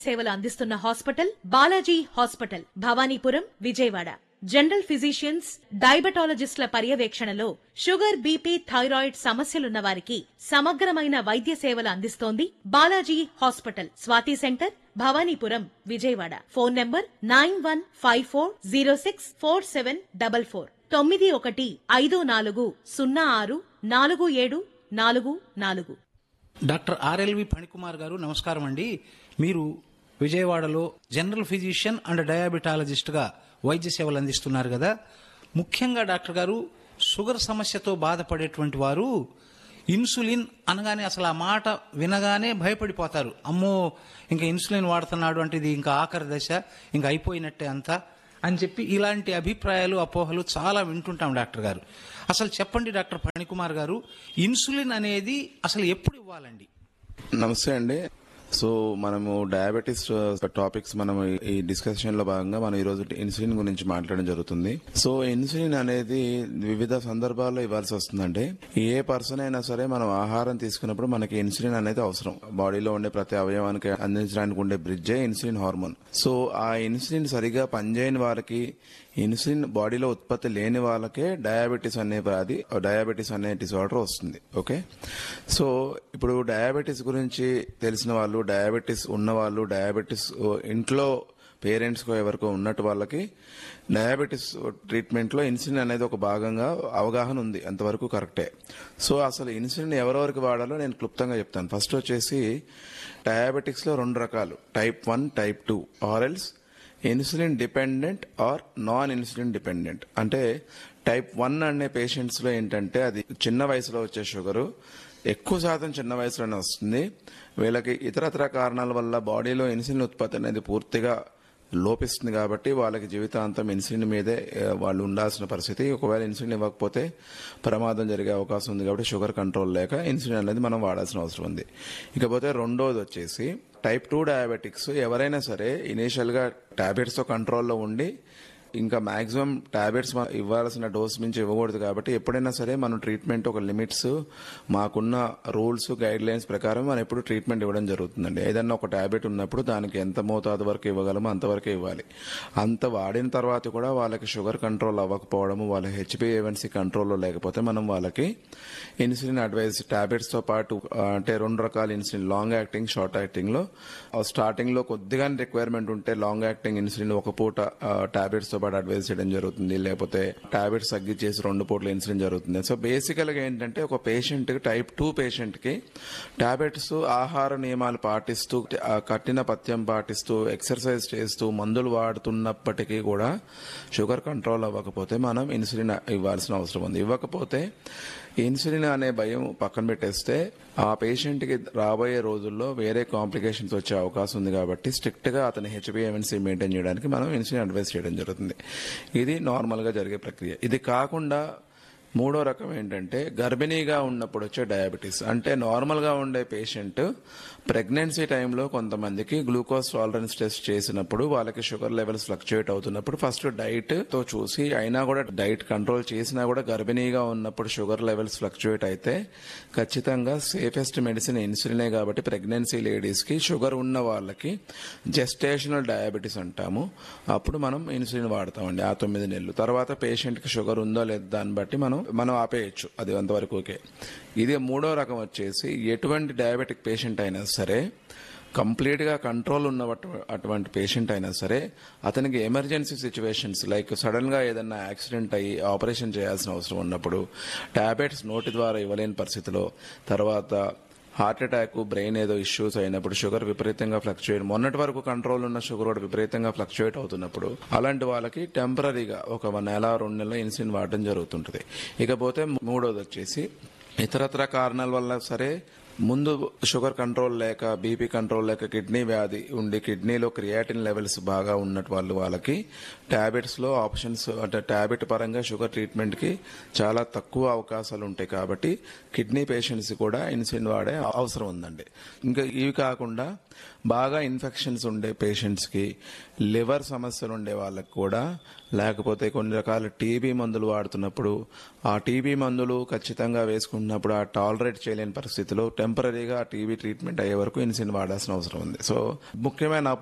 సేవలు అందిస్తున్న hospital Balaji hospital Bhavanipuram Vijayawada general physicians డయాబెటాలజిస్టుల పర్యవేక్షణలో షుగర్ బీపీ థైరాయిడ్ సమస్యలున్న వారికి సమగ్రమైన వైద్య సేవలు అందిస్తోంది Balaji hospital Swathi centre Bhavanipuram Vijayawada phone number nine one five four zero six four seven double four తొమ్మిది ఒకటి ఐదు నాలుగు సున్నా ఆరు నాలుగు ఏడు నాలుగు నాలుగు డాక్టర్ ఆర్ఎల్వి ఫణికుమార్ గారు నమస్కారం అండి మీరు విజయవాడలో జనరల్ ఫిజిషియన్ అండ్ డయాబెటాలజిస్ట్గా వైద్య సేవలు అందిస్తున్నారు కదా ముఖ్యంగా డాక్టర్ గారు షుగర్ సమస్యతో బాధపడేటువంటి వారు ఇన్సులిన్ అనగానే అసలు ఆ మాట వినగానే భయపడిపోతారు అమ్మో ఇంకా ఇన్సులిన్ వాడుతున్నాడు అంటే ఇది ఇంకా ఆఖరి దశ ఇంకా అయిపోయినట్టే అంతా అని చెప్పి ఇలాంటి అభిప్రాయాలు అపోహలు చాలా వింటుంటాం డాక్టర్ గారు అసలు చెప్పండి డాక్టర్ ఫణికుమార్ గారు ఇన్సులిన్ అనేది అసలు ఎప్పుడు ఇవ్వాలండి నమస్తే అండి సో మనము డయాబెటీస్ టాపిక్స్ మనం ఈ డిస్కషన్ లో భాగంగా మనం ఈ రోజు ఇన్సులిన్ గురించి మాట్లాడడం జరుగుతుంది సో ఇన్సులిన్ అనేది వివిధ సందర్భాల్లో ఇవ్వాల్సి వస్తుందండి ఏ పర్సన్ అయినా సరే మనం ఆహారం తీసుకున్నప్పుడు మనకి ఇన్సులిన్ అనేది అవసరం బాడీలో ఉండే ప్రతి అవయవానికి అందించడానికి ఉండే బ్రిడ్జే ఇన్సులిన్ హార్మోన్ సో ఆ ఇన్సులిన్ సరిగా పనిచేయని వారికి ఇన్సులిన్ బాడీలో ఉత్పత్తి లేని వాళ్ళకే డయాబెటీస్ అనే వ్యాధి డయాబెటీస్ అనే డిసార్డర్ వస్తుంది ఓకే సో ఇప్పుడు డయాబెటీస్ గురించి తెలిసిన వాళ్ళు డయాబెటీస్ ఉన్న వాళ్ళు డయాబెటీస్ ఇంట్లో పేరెంట్స్ ఎవరికో ఉన్నట్టు వాళ్ళకి డయాబెటీస్ ట్రీట్మెంట్ లో ఇన్సులిన్ అనేది ఒక భాగంగా అవగాహన ఉంది అంతవరకు కరెక్టే సో అసలు ఇన్సులిన్ ఎవరెవరికి వాడాలో నేను క్లుప్తంగా చెప్తాను ఫస్ట్ వచ్చేసి డయాబెటిక్స్ లో రెండు రకాలు టైప్ వన్ టైప్ టూ ఆర్ఎల్స్ insulin dependent or non insulin dependent అంటే టైప్ వన్ అనే పేషెంట్స్ లో ఏంటంటే అది చిన్న వయసులో వచ్చే షుగరు ఎక్కువ శాతం చిన్న వయసులోనే వస్తుంది వీళ్ళకి ఇతరత్ర కారణాల వల్ల బాడీలో ఇన్సులిన్ ఉత్పత్తి అనేది పూర్తిగా లోపిస్తుంది కాబట్టి వాళ్ళకి జీవితాంతం ఇన్సులిన్ మీదే ఆ, వాళ్ళు ఉండాల్సిన పరిస్థితి ఒకవేళ ఇన్సులిన్ ఇవ్వకపోతే ప్రమాదం జరిగే అవకాశం ఉంది కాబట్టి షుగర్ కంట్రోల్ లేక ఇన్సులిన్ అనేది మనం వాడాల్సిన అవసరం ఉంది ఇకపోతే రెండోది వచ్చేసి టైప్ టూ డయాబెటిక్స్ ఎవరైనా సరే ఇనీషియల్ గా టాబ్లెట్స్ తో కంట్రోల్లో ఉండి ఇంకా మాక్సిమం టాబ్లెట్స్ ఇవ్వాల్సిన డోస్ మించి ఇవ్వకూడదు కాబట్టి ఎప్పుడైనా సరే మనం ట్రీట్మెంట్ ఒక లిమిట్స్ మాకున్న రూల్స్ గైడ్ లైన్స్ ప్రకారం మనం ఎప్పుడు ట్రీట్మెంట్ ఇవ్వడం జరుగుతుందండి ఏదన్నా ఒక టాబ్లెట్ ఉన్నప్పుడు దానికి ఎంత మోతాదు వరకు ఇవ్వగలమో అంతవరకే ఇవ్వాలి అంత వాడిన తర్వాత కూడా వాళ్ళకి షుగర్ కంట్రోల్ అవ్వకపోవడము వాళ్ళ హెచ్బిఏవన్సీ కంట్రోల్లో లేకపోతే మనం వాళ్ళకి ఇన్సులిన్ అడ్వైస్ టాబ్లెట్స్ తో పాటు ఆ, అంటే రెండు రకాల insulin long acting short acting లో స్టార్టింగ్ లో కొద్దిగా రిక్వైర్మెంట్ ఉంటే లాంగ్ యాక్టింగ్ ఇన్సులిన్ ఒక పూట టాబ్లెట్స్ తో పాటు అడ్వైస్ చేయడం జరుగుతుంది లేకపోతే టాబ్లెట్స్ తగ్గించేసి రెండు పూటల ఇన్సులిన్ జరుగుతుంది సో బేసికల్ గా ఏంటంటే ఒక పేషెంట్ టైప్ టూ పేషెంట్ కి టాబ్లెట్స్ ఆహార నియమాలు పాటిస్తూ ఆ, కఠిన పథ్యం పాటిస్తూ ఎక్సర్సైజ్ చేస్తూ మందులు వాడుతున్నప్పటికీ కూడా షుగర్ కంట్రోల్ అవ్వకపోతే మనం ఇన్సులిన్ ఇవ్వాల్సిన అవసరం ఉంది ఇవ్వకపోతే ఇన్సులిన్ అనే భయం పక్కన పెట్టేస్తే ఆ పేషెంట్ కి రాబోయే రోజుల్లో వేరే కాంప్లికేషన్స్ వచ్చే అవకాశం ఉంది కాబట్టి స్ట్రిక్ట్ గా అతని హెచ్బిఎంసీ మెయింటైన్ చేయడానికి మనం ఇన్సులిన్ అడ్వైస్ చేయడం జరుగుతుంది ఇది నార్మల్ గా జరిగే ప్రక్రియ ఇది కాకుండా మూడో రకం ఏంటంటే గర్భిణీగా ఉన్నప్పుడు వచ్చే డయాబెటీస్ అంటే నార్మల్ గా ఉండే పేషెంట్ ప్రెగ్నెన్సీ టైంలో కొంతమందికి గ్లూకోజ్ టాలరెన్స్ టెస్ట్ చేసినప్పుడు వాళ్ళకి షుగర్ లెవెల్స్ ఫ్లక్చుయేట్ అవుతున్నప్పుడు ఫస్ట్ డైట్ తో చూసి అయినా కూడా డైట్ కంట్రోల్ చేసినా కూడా గర్భిణీగా ఉన్నప్పుడు షుగర్ లెవెల్స్ ఫ్లక్చుయేట్ అయితే ఖచ్చితంగా సేఫెస్ట్ మెడిసిన్ ఇన్సులినే కాబట్టి ప్రెగ్నెన్సీ లేడీస్ కి షుగర్ ఉన్న వాళ్ళకి జెస్టేషనల్ డయాబెటీస్ అంటాము అప్పుడు మనం ఇన్సులిన్ వాడతామండి ఆ తొమ్మిది నెలలు తర్వాత పేషెంట్ కి షుగర్ ఉందో లేదో దాన్ని బట్టి మనం మనం ఆపేయచ్చు అది అంతవరకు ఓకే ఇది మూడో రకం వచ్చేసి ఎటువంటి డయాబెటిక్ పేషెంట్ అయినా సరే కంప్లీట్ గా కంట్రోల్ ఉన్న అటు- అటువంటి పేషెంట్ అయినా సరే అతనికి ఎమర్జెన్సీ సిచ్యువేషన్స్ లైక్ సడన్ గా ఏదైనా యాక్సిడెంట్ అయ్యి ఆపరేషన్ చేయాల్సిన అవసరం ఉన్నప్పుడు టాబ్లెట్స్ నోటి ద్వారా ఇవ్వలేని పరిస్థితిలో తర్వాత హార్ట్ అటాక్ బ్రెయిన్ ఏదో ఇష్యూస్ అయినప్పుడు షుగర్ విపరీతంగా ఫ్లక్చుయేట్ మొన్నటి వరకు కంట్రోల్ ఉన్న షుగర్ కూడా విపరీతంగా ఫ్లక్చుయేట్ అవుతున్నప్పుడు అలాంటి వాళ్ళకి టెంపరీగా ఒక నెల రెండు నెలలు ఇన్సులిన్ వాడడం జరుగుతుంటది ఇకపోతే మూడోది వచ్చేసి ఇతరత్ర కారణాల వల్ల సరే ముందు షుగర్ కంట్రోల్ లేక బీపీ కంట్రోల్ లేక కిడ్నీ వ్యాధి ఉండి కిడ్నీలో క్రియాటిన్ లెవెల్స్ బాగా ఉన్నట్టు వాళ్ళు వాళ్ళకి టాబ్లెట్స్ లో ఆప్షన్స్ అంటే టాబ్లెట్ పరంగా షుగర్ ట్రీట్మెంట్ కి చాలా తక్కువ అవకాశాలు ఉంటాయి కాబట్టి కిడ్నీ పేషెంట్స్ కూడా ఇన్సులిన్ వాడే అవసరం ఉందండి ఇంకా ఇవి కాకుండా బాగా ఇన్ఫెక్షన్స్ ఉండే పేషెంట్స్కి లివర్ సమస్యలు ఉండే వాళ్ళకి కూడా లేకపోతే కొన్ని రకాల టీబీ మందులు వాడుతున్నప్పుడు ఆ టీబీ మందులు ఖచ్చితంగా వేసుకుంటున్నప్పుడు ఆ టాలరేట్ చేయలేని పరిస్థితిలో టెంపరీగా టీబీ ట్రీట్మెంట్ అయ్యే వరకు ఇన్సులిన్ వాడాల్సిన అవసరం ఉంది సో ముఖ్యమైన